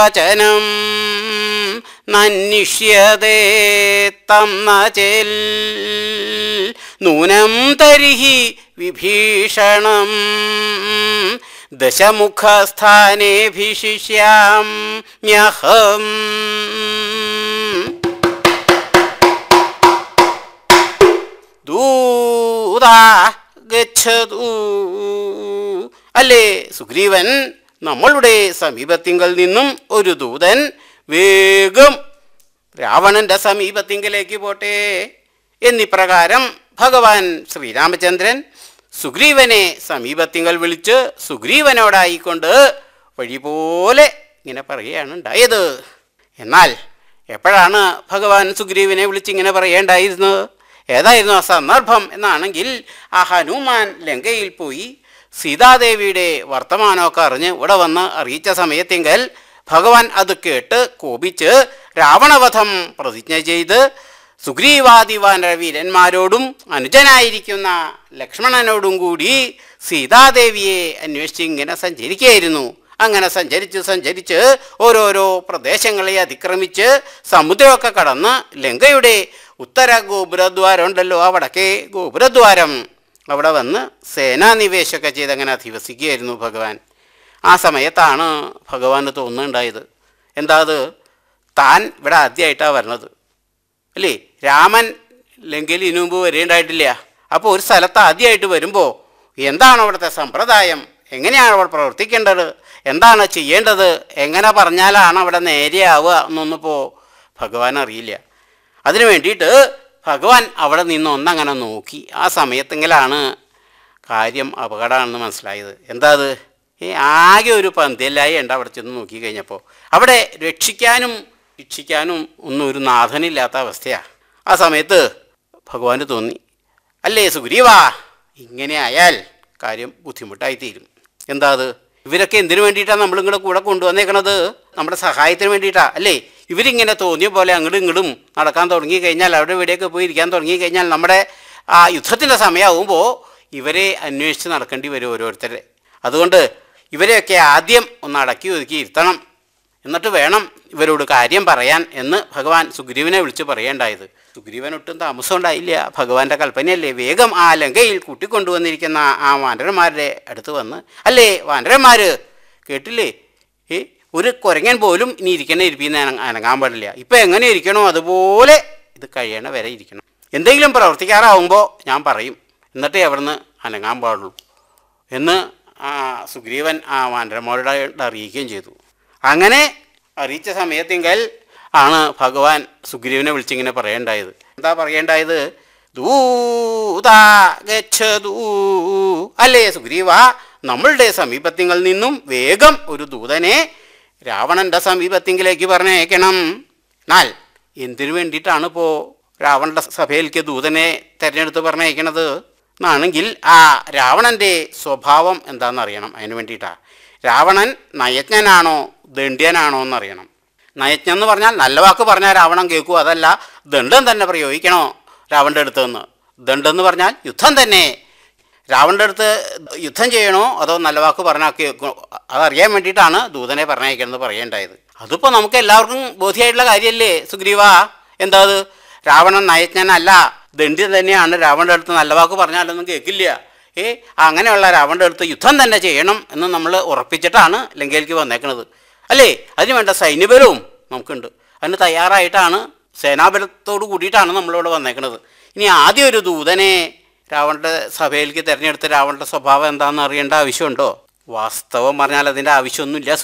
വചനം നന്വിഷ്യതേ തന്ന ചെൽ നൂനം തരിഹി വിഭീഷണം ദശമുഖസ്ഥാനേഭിഷിഷ്യാം മ്യഹം ദൂതാ ഗച്ഛതു അല്ലേ സുഗ്രീവൻ നമ്മളുടെ സമീപത്തിങ്കൽ നിന്നും ഒരു ദൂതൻ വേഗം രാവണന്റെ സമീപത്തിങ്കലേക്ക് പോട്ടെ എന്നിപ്രകാരം ഭഗവാൻ ശ്രീരാമചന്ദ്രൻ സുഗ്രീവനെ സമീപത്തിങ്കൽ വിളിച്ച് സുഗ്രീവനോടായിക്കൊണ്ട് വഴി പോലെ ഇങ്ങനെ പറയുകയാണ് ഉണ്ടായത് എന്നാൽ എപ്പോഴാണ് ഭഗവാൻ സുഗ്രീവനെ വിളിച്ചിങ്ങനെ പറയേണ്ടായിരുന്നത് ഏതായിരുന്നു ആ സന്ദർഭം എന്നാണെങ്കിൽ ആ ഹനുമാൻ ലങ്കയിൽ പോയി സീതാദേവിയുടെ വർത്തമാനമൊക്കെ അറിഞ്ഞ് ഇവിടെ വന്ന് അറിയിച്ച സമയത്തെങ്കിൽ ഭഗവാൻ അത് കേട്ട് കോപിച്ച് രാവണവധം പ്രതിജ്ഞ ചെയ്ത് സുഗ്രീവാദിവാന വീരന്മാരോടും അനുജനായിരിക്കുന്ന ലക്ഷ്മണനോടും കൂടി സീതാദേവിയെ അന്വേഷിച്ച് ഇങ്ങനെ സഞ്ചരിക്കുകയായിരുന്നു അങ്ങനെ സഞ്ചരിച്ച് സഞ്ചരിച്ച് ഓരോരോ പ്രദേശങ്ങളെ അതിക്രമിച്ച് സമുദ്രമൊക്കെ കടന്ന് ലങ്കയുടെ ഉത്തര ഗോപുരദ്വാരം ഉണ്ടല്ലോ ആ വടക്കേ ഗോപുരദ്വാരം അവിടെ വന്ന് സേനാനിവേശമൊക്കെ ചെയ്ത് അങ്ങനെ അധിവസിക്കുകയായിരുന്നു ഭഗവാൻ ആ സമയത്താണ് ഭഗവാന് തോന്നുന്നുണ്ടായത് എന്താ അത് താൻ ഇവിടെ ആദ്യമായിട്ടാണ് വരണത് അല്ലേ രാമൻ ലങ്കയിൽ ഇതിനു മുമ്പ് വരേണ്ടായിട്ടില്ല അപ്പോൾ ഒരു സ്ഥലത്ത് ആദ്യമായിട്ട് വരുമ്പോൾ എന്താണ് അവിടുത്തെ സമ്പ്രദായം എങ്ങനെയാണ് അവിടെ പ്രവർത്തിക്കേണ്ടത് എന്താണ് ചെയ്യേണ്ടത് എങ്ങനെ പറഞ്ഞാലാണ് അവിടെ നേരെയാവുക എന്നൊന്നിപ്പോൾ ഭഗവാൻ അറിയില്ല അതിനു വേണ്ടിയിട്ട് ഭഗവാൻ അവിടെ നിന്ന് ഒന്നങ്ങനെ നോക്കി ആ സമയത്തെങ്കിലാണ് കാര്യം അപകടമാണെന്ന് മനസ്സിലായത് എന്താ അത് ഈ ആകെ ഒരു പന്തിയല്ലായി ഉണ്ട് അവിടെ ചെന്ന് നോക്കി കഴിഞ്ഞപ്പോൾ അവിടെ രക്ഷിക്കാനും ശിക്ഷിക്കാനും ഒന്നും ഒരു നാഥനില്ലാത്ത അവസ്ഥയാണ് ആ സമയത്ത് ഭഗവാന് തോന്നി അല്ലേ സുഗ്രീവാ ഇങ്ങനെ ആയാൽ കാര്യം ബുദ്ധിമുട്ടായി തീരും എന്താ അത് ഇവരൊക്കെ എന്തിനു വേണ്ടിയിട്ടാണ് നമ്മളിങ്ങോട്ട് കൂടെ കൊണ്ടുവന്നേക്കണത് നമ്മുടെ സഹായത്തിന് വേണ്ടിയിട്ടാണ് അല്ലേ ഇവരിങ്ങനെ തോന്നിയ പോലെ അങ്ങോട്ടും ഇങ്ങോട്ടും നടക്കാൻ തുടങ്ങി കഴിഞ്ഞാൽ അവിടെ ഇവിടെയൊക്കെ പോയി ഇരിക്കാൻ തുടങ്ങി കഴിഞ്ഞാൽ നമ്മുടെ ആ യുദ്ധത്തിൻ്റെ സമയമാകുമ്പോൾ ഇവരെ അന്വേഷിച്ച് നടക്കേണ്ടി വരും ഓരോരുത്തരെ അതുകൊണ്ട് ഇവരെയൊക്കെ ആദ്യം ഒന്ന് അടക്കി ഒതുക്കി ഇരുത്തണം എന്നിട്ട് വേണം ഇവരോട് കാര്യം പറയാൻ എന്ന് ഭഗവാൻ സുഗ്രീവനെ വിളിച്ച് പറയേണ്ടായത് സുഗ്രീവൻ ഒട്ടും താമസം ഉണ്ടായില്ല ഭഗവാന്റെ കൽപ്പനയല്ലേ വേഗം ആ ലങ്കയിൽ കൂട്ടിക്കൊണ്ടുവന്നിരിക്കുന്ന ആ വാനരന്മാരുടെ അടുത്ത് വന്ന് അല്ലേ വാനരന്മാർ കേട്ടില്ലേ ഏ ഒരു കുരങ്ങൻ പോലും ഇനി ഇരിക്കണ ഇരിപ്പിന്ന് അനങ്ങാൻ പാടില്ല ഇപ്പം എങ്ങനെ ഇരിക്കണോ അതുപോലെ ഇത് കഴിയണ വരെ ഇരിക്കണം എന്തെങ്കിലും പ്രവർത്തിക്കാറാവുമ്പോൾ ഞാൻ പറയും എന്നിട്ടേ അവിടുന്ന് അനങ്ങാൻ പാടുള്ളൂ എന്ന് ആ സുഗ്രീവൻ ആ വാനരന്മാരോട് അറിയിക്കുകയും ചെയ്തു അങ്ങനെ അറിയിച്ച സമയത്തെങ്കിൽ ആണ് ഭഗവാൻ സുഗ്രീവനെ വിളിച്ചിങ്ങനെ പറയേണ്ടായത് എന്താ പറയേണ്ടായത് ദൂതാ ഗച്ഛതൂ അല്ലേ സുഗ്രീവ നമ്മളുടെ സമീപത്തിങ്കിൽ നിന്നും വേഗം ഒരു ദൂതനെ രാവണന്റെ സമീപത്തിങ്കിലേക്ക് പറഞ്ഞയക്കണം എന്നാൽ എന്തിനു വേണ്ടിയിട്ടാണ് ഇപ്പോൾ രാവണന്റെ സഭയിലേക്ക് ദൂതനെ തിരഞ്ഞെടുത്ത് പറഞ്ഞയക്കണത് എന്നാണെങ്കിൽ ആ രാവണൻ്റെ സ്വഭാവം എന്താണെന്ന് അറിയണം അതിന് വേണ്ടിയിട്ടാണ് രാവണൻ നയജ്ഞനാണോ ദണ്ഡ്യനാണോ എന്നറിയണം നയജ്ഞൻ എന്ന് പറഞ്ഞാൽ നല്ല വാക്ക് പറഞ്ഞാൽ രാവണൻ കേൾക്കൂ അതല്ല ദണ്ഡം തന്നെ പ്രയോഗിക്കണോ രാവണൻ്റെ അടുത്ത് നിന്ന് ദണ്ഡം എന്ന് പറഞ്ഞാൽ യുദ്ധം തന്നെ രാവണൻ്റെ അടുത്ത് യുദ്ധം ചെയ്യണോ അതോ നല്ല വാക്ക് പറഞ്ഞാൽ കേൾക്കണോ അതറിയാൻ വേണ്ടിയിട്ടാണ് ദൂതനെ പറഞ്ഞയക്കണമെന്ന് പറയേണ്ടായത് അതിപ്പോൾ നമുക്ക് എല്ലാവർക്കും ബോധ്യമായിട്ടുള്ള കാര്യമല്ലേ സുഗ്രീവ എന്താ അത് രാവണൻ നയജ്ഞനല്ല ദണ്ഡ്യൻ തന്നെയാണ് രാവണൻ്റെ അടുത്ത് നല്ല വാക്ക് പറഞ്ഞാലൊന്നും കേൾക്കില്ല ഏ അങ്ങനെയുള്ള രാവണൻ്റെ അടുത്ത് യുദ്ധം തന്നെ ചെയ്യണം എന്ന് നമ്മൾ ഉറപ്പിച്ചിട്ടാണ് ലങ്കയിലേക്ക് വന്നേക്കുന്നത് അല്ലേ അതിന് വേണ്ട സൈന്യബലവും നമുക്കുണ്ട് അതിന് തയ്യാറായിട്ടാണ് സേനാബലത്തോട് കൂടിയിട്ടാണ് നമ്മളിവിടെ വന്നേക്കുന്നത് ഇനി ആദ്യം ഒരു ദൂതനെ രാവണൻ്റെ സഭയിലേക്ക് തിരഞ്ഞെടുത്ത് രാവണൻ്റെ സ്വഭാവം എന്താണെന്ന് അറിയേണ്ട ആവശ്യമുണ്ടോ വാസ്തവം പറഞ്ഞാൽ അതിൻ്റെ ആവശ്യമൊന്നുമില്ല